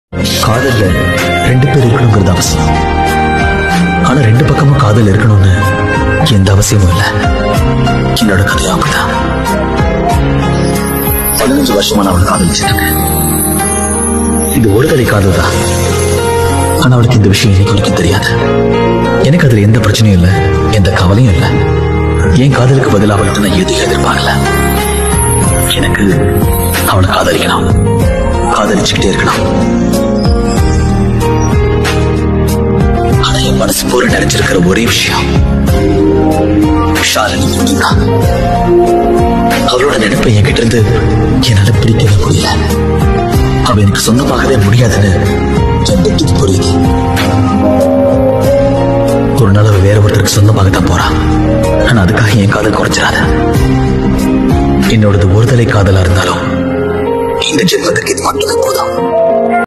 காதல்ல ரெண்டு பேர் இருக்கணுங்கிறது அவசியம் ஆனா ரெண்டு பக்கமும் காதல் இருக்கணும்னு எந்த அவசியமும் இல்லை என்னோட கதையும் அப்படிதான் பதினஞ்சு வருஷமா நான் அவளை காதலிச்சிட்டு இருக்கேன் இது ஒரு தடை காதல் தான் ஆனா அவளுக்கு இந்த விஷயம் இன்னைக்கு வரைக்கும் தெரியாது எனக்கு அதுல எந்த பிரச்சனையும் இல்லை எந்த கவலையும் இல்லை என் காதலுக்கு பதிலாக அவள்கிட்ட நான் எதையும் எதிர்பார்க்கல எனக்கு அவளை காதலிக்கணும் காதலிச்சுக்கிட்டே இருக்கணும் ஆனா என் மனசு போற நிறைஞ்சிருக்கிற ஒரே விஷயம் ஷாலினி மட்டும்தான் அவளோட நினைப்பை என்கிட்ட இருந்து என்னால பிடிக்கவே முடியல அவ எனக்கு சொந்தமாகவே முடியாதுன்னு எனக்கு புரியுது ஒரு நாள் அவ வேற ஒருத்தருக்கு சொந்தமாக தான் போறான் ஆனா அதுக்காக என் காதல் குறைச்சிடாத என்னோடது ஒருதலை காதலா இருந்தாலும் இந்த ஜென்மத்துக்கு இது மட்டுமே போதும்